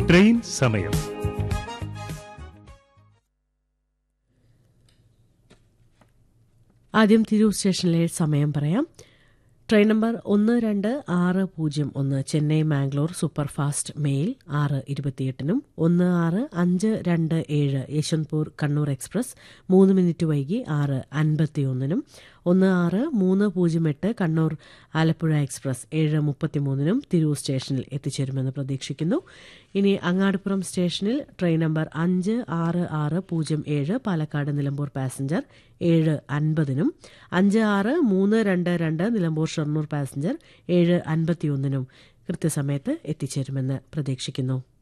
train സമയം ആദ്യം തിരൂർ സ്റ്റേഷനിലെ സമയം പറയാം ട്രെയിൻ നമ്പർ ഒന്ന് രണ്ട് ആറ് പൂജ്യം ഒന്ന് ചെന്നൈ മാംഗ്ലൂർ സൂപ്പർഫാസ്റ്റ് മെയിൽ ആറ് ഇരുപത്തിയെട്ടിനും ഒന്ന് ആറ് അഞ്ച് രണ്ട് ഏഴ് യശ്വന്ത്പൂർ കണ്ണൂർ എക്സ്പ്രസ് മൂന്ന് മിനിറ്റ് വൈകി ആറ് അൻപത്തിയൊന്നിനും ഒന്ന് ആറ് മൂന്ന് പൂജ്യം എട്ട് കണ്ണൂർ ആലപ്പുഴ എക്സ്പ്രസ് ഏഴ് മുപ്പത്തിമൂന്നിനും തിരൂർ സ്റ്റേഷനിൽ എത്തിച്ചേരുമെന്ന് പ്രതീക്ഷിക്കുന്നു ഇനി അങ്ങാടിപ്പുറം സ്റ്റേഷനിൽ ട്രെയിൻ നമ്പർ അഞ്ച് ആറ് ആറ് പൂജ്യം ഏഴ് പാലക്കാട് നിലമ്പൂർ പാസഞ്ചർ ഏഴ് അൻപതിനും അഞ്ച് ആറ് മൂന്ന് രണ്ട് രണ്ട് നിലമ്പൂർ ഷൊർണൂർ പാസഞ്ചർ ഏഴ് അൻപത്തിയൊന്നിനും കൃത്യസമയത്ത് എത്തിച്ചേരുമെന്ന് പ്രതീക്ഷിക്കുന്നു